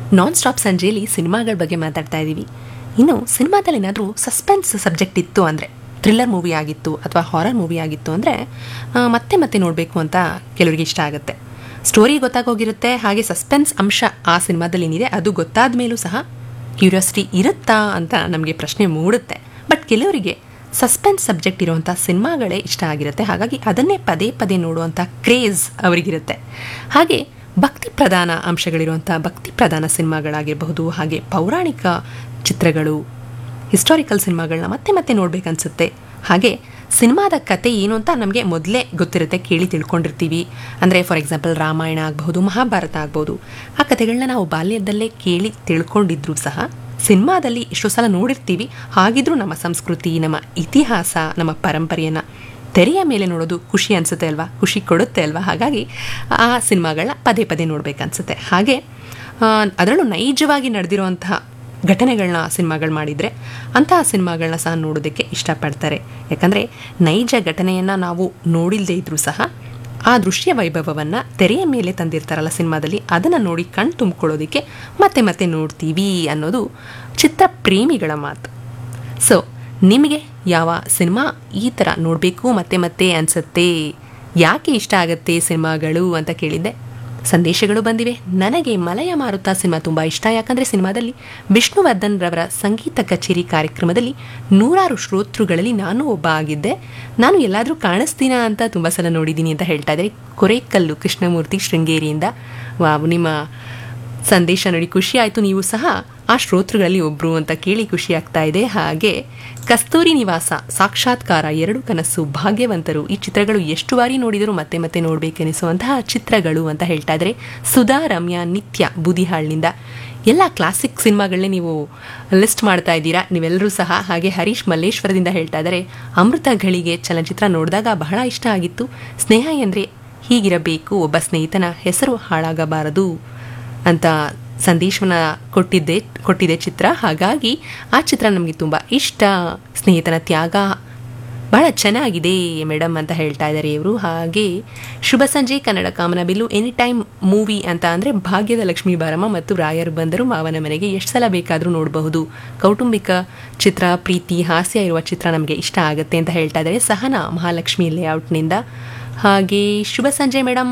non stop ಸಂಜೆಯಲ್ಲಿ ಸಿನಿಮಾಗಳ ಬಗ್ಗೆ ಮಾತಾಡ್ತಾ ಇದ್ದೀವಿ ಇನ್ನು ಸಿನಿಮಾದಲ್ಲಿ ಏನಾದರೂ ಸಸ್ಪೆನ್ಸ್ ಸಬ್ಜೆಕ್ಟ್ ಇತ್ತು ಅಂದರೆ ಥ್ರಿಲ್ಲರ್ ಮೂವಿ ಆಗಿತ್ತು ಅಥವಾ ಹಾರರ್ ಮೂವಿ ಆಗಿತ್ತು ಅಂದರೆ ಮತ್ತೆ ಮತ್ತೆ ನೋಡಬೇಕು ಅಂತ ಕೆಲವರಿಗೆ ಇಷ್ಟ ಆಗುತ್ತೆ ಸ್ಟೋರಿ ಗೊತ್ತಾಗೋಗಿರುತ್ತೆ ಹಾಗೆ ಸಸ್ಪೆನ್ಸ್ ಅಂಶ ಆ ಸಿನಿಮಾದಲ್ಲಿ ಏನಿದೆ ಅದು ಗೊತ್ತಾದ ಮೇಲೂ ಸಹ ಕ್ಯೂರಿಯಾಸಿಟಿ ಇರುತ್ತಾ ಅಂತ ನಮಗೆ ಪ್ರಶ್ನೆ ಮೂಡುತ್ತೆ ಬಟ್ ಕೆಲವರಿಗೆ ಸಸ್ಪೆನ್ಸ್ ಸಬ್ಜೆಕ್ಟ್ ಇರುವಂಥ ಸಿನಿಮಾಗಳೇ ಇಷ್ಟ ಆಗಿರುತ್ತೆ ಹಾಗಾಗಿ ಅದನ್ನೇ ಪದೇ ಪದೇ ನೋಡುವಂಥ ಕ್ರೇಜ್ ಅವರಿಗಿರುತ್ತೆ ಹಾಗೆ ಭಕ್ತಿ ಪ್ರಧಾನ ಅಂಶಗಳಿರುವಂಥ ಭಕ್ತಿ ಪ್ರಧಾನ ಸಿನಿಮಾಗಳಾಗಿರಬಹುದು ಹಾಗೆ ಪೌರಾಣಿಕ ಚಿತ್ರಗಳು ಹಿಸ್ಟಾರಿಕಲ್ ಸಿನಿಮಾಗಳನ್ನ ಮತ್ತೆ ಮತ್ತೆ ನೋಡ್ಬೇಕನ್ಸುತ್ತೆ ಹಾಗೆ ಸಿನಿಮಾದ ಕತೆ ಏನು ಅಂತ ನಮಗೆ ಮೊದಲೇ ಗೊತ್ತಿರುತ್ತೆ ಕೇಳಿ ತಿಳ್ಕೊಂಡಿರ್ತೀವಿ ಅಂದರೆ ಫಾರ್ ಎಕ್ಸಾಂಪಲ್ ರಾಮಾಯಣ ಆಗಬಹುದು ಮಹಾಭಾರತ ಆಗ್ಬೋದು ಆ ಕತೆಗಳನ್ನ ನಾವು ಬಾಲ್ಯದಲ್ಲೇ ಕೇಳಿ ತಿಳ್ಕೊಂಡಿದ್ರು ಸಹ ಸಿನಿಮಾದಲ್ಲಿ ಎಷ್ಟೋ ಸಲ ನೋಡಿರ್ತೀವಿ ಹಾಗಿದ್ರೂ ನಮ್ಮ ಸಂಸ್ಕೃತಿ ನಮ್ಮ ಇತಿಹಾಸ ನಮ್ಮ ಪರಂಪರೆಯನ್ನು ತೆರೆಯ ಮೇಲೆ ನೋಡೋದು ಖುಷಿ ಅನಿಸುತ್ತೆ ಅಲ್ವಾ ಖುಷಿ ಕೊಡುತ್ತೆ ಅಲ್ವಾ ಹಾಗಾಗಿ ಆ ಸಿನಿಮಾಗಳನ್ನ ಪದೇ ಪದೇ ನೋಡ್ಬೇಕನ್ಸುತ್ತೆ ಹಾಗೆ ಅದರಲ್ಲೂ ನೈಜವಾಗಿ ನಡೆದಿರುವಂತಹ ಘಟನೆಗಳನ್ನ ಸಿನಿಮಾಗಳು ಮಾಡಿದರೆ ಅಂತಹ ಸಿನಿಮಾಗಳನ್ನ ಸಹ ನೋಡೋದಕ್ಕೆ ಇಷ್ಟಪಡ್ತಾರೆ ಯಾಕಂದರೆ ನೈಜ ಘಟನೆಯನ್ನು ನಾವು ನೋಡಿಲ್ಲದೆ ಇದ್ರೂ ಸಹ ಆ ದೃಶ್ಯ ವೈಭವವನ್ನು ತೆರೆಯ ಮೇಲೆ ತಂದಿರ್ತಾರಲ್ಲ ಸಿನಿಮಾದಲ್ಲಿ ಅದನ್ನು ನೋಡಿ ಕಣ್ ತುಂಬಿಕೊಳ್ಳೋದಕ್ಕೆ ಮತ್ತೆ ಮತ್ತೆ ನೋಡ್ತೀವಿ ಅನ್ನೋದು ಚಿತ್ರ ಪ್ರೇಮಿಗಳ ಮಾತು ಸೊ ನಿಮಗೆ ಯಾವ ಸಿನಿಮಾ ಈ ಥರ ನೋಡಬೇಕು ಮತ್ತೆ ಮತ್ತೆ ಅನಿಸುತ್ತೆ ಯಾಕೆ ಇಷ್ಟ ಆಗುತ್ತೆ ಸಿನಿಮಾಗಳು ಅಂತ ಕೇಳಿದ್ದೆ ಸಂದೇಶಗಳು ಬಂದಿವೆ ನನಗೆ ಮಲಯ ಮಾರುತ ಸಿನಿಮಾ ತುಂಬ ಇಷ್ಟ ಯಾಕಂದರೆ ಸಿನಿಮಾದಲ್ಲಿ ವಿಷ್ಣುವರ್ಧನ್ ರವರ ಸಂಗೀತ ಕಚೇರಿ ಕಾರ್ಯಕ್ರಮದಲ್ಲಿ ನೂರಾರು ಶ್ರೋತೃಗಳಲ್ಲಿ ನಾನು ಒಬ್ಬ ಆಗಿದ್ದೆ ನಾನು ಎಲ್ಲಾದರೂ ಕಾಣಿಸ್ತೀನಾ ಅಂತ ತುಂಬ ಸಲ ನೋಡಿದ್ದೀನಿ ಅಂತ ಹೇಳ್ತಾ ಇದ್ದಾರೆ ಕೊರೇಕಲ್ಲು ಕೃಷ್ಣಮೂರ್ತಿ ಶೃಂಗೇರಿಯಿಂದ ವಾವ್ ನಿಮ್ಮ ಸಂದೇಶ ನೋಡಿ ಖುಷಿ ಆಯಿತು ನೀವು ಸಹ ಆ ಶ್ರೋತೃಗಳಲ್ಲಿ ಒಬ್ಬರು ಅಂತ ಕೇಳಿ ಖುಷಿ ಆಗ್ತಾ ಇದೆ ಹಾಗೆ ಕಸ್ತೂರಿ ನಿವಾಸ ಸಾಕ್ಷಾತ್ಕಾರ ಎರಡು ಕನಸು ಭಾಗ್ಯವಂತರು ಈ ಚಿತ್ರಗಳು ಎಷ್ಟು ಬಾರಿ ನೋಡಿದರೂ ಮತ್ತೆ ಮತ್ತೆ ನೋಡಬೇಕೆನಿಸುವಂತಹ ಚಿತ್ರಗಳು ಅಂತ ಹೇಳ್ತಾ ಇದ್ದಾರೆ ಸುಧಾ ರಮ್ಯಾ ನಿತ್ಯ ಬುದಿಹಾಳ್ನಿಂದ ಎಲ್ಲ ಕ್ಲಾಸಿಕ್ ಸಿನಿಮಾಗಳನ್ನೇ ನೀವು ಲಿಸ್ಟ್ ಮಾಡ್ತಾ ಇದ್ದೀರಾ ನೀವೆಲ್ಲರೂ ಸಹ ಹಾಗೆ ಹರೀಶ್ ಮಲ್ಲೇಶ್ವರದಿಂದ ಹೇಳ್ತಾ ಇದ್ದಾರೆ ಅಮೃತ ಘಳಿಗೆ ಚಲನಚಿತ್ರ ನೋಡಿದಾಗ ಬಹಳ ಇಷ್ಟ ಆಗಿತ್ತು ಸ್ನೇಹ ಎಂದರೆ ಹೀಗಿರಬೇಕು ಒಬ್ಬ ಸ್ನೇಹಿತನ ಹೆಸರು ಹಾಳಾಗಬಾರದು ಅಂತ ಸಂದೇಶವನ್ನ ಕೊಟ್ಟಿದ್ದೆ ಕೊಟ್ಟಿದೆ ಚಿತ್ರ ಹಾಗಾಗಿ ಆ ಚಿತ್ರ ನಮಗೆ ತುಂಬ ಇಷ್ಟ ಸ್ನೇಹಿತನ ತ್ಯಾಗ ಬಹಳ ಚೆನ್ನಾಗಿದೆ ಮೇಡಮ್ ಅಂತ ಹೇಳ್ತಾ ಇದ್ದಾರೆ ಇವರು ಹಾಗೆ ಶುಭ ಸಂಜೆ ಕನ್ನಡ ಕಾಮನಬಿಲ್ಲು ಎನಿ ಟೈಮ್ ಮೂವಿ ಅಂತ ಅಂದರೆ ಭಾಗ್ಯದ ಲಕ್ಷ್ಮೀ ಬಾರಮ್ಮ ಮತ್ತು ರಾಯರು ಬಂದರು ಮಾವನ ಮನೆಗೆ ಎಷ್ಟು ಸಲ ಬೇಕಾದರೂ ನೋಡಬಹುದು ಕೌಟುಂಬಿಕ ಚಿತ್ರ ಪ್ರೀತಿ ಹಾಸ್ಯ ಇರುವ ಚಿತ್ರ ನಮಗೆ ಇಷ್ಟ ಆಗುತ್ತೆ ಅಂತ ಹೇಳ್ತಾ ಇದ್ದಾರೆ ಸಹನಾ ಮಹಾಲಕ್ಷ್ಮಿ ಲೇಔಟ್ನಿಂದ ಹಾಗೆ ಶುಭ ಸಂಜೆ ಮೇಡಮ್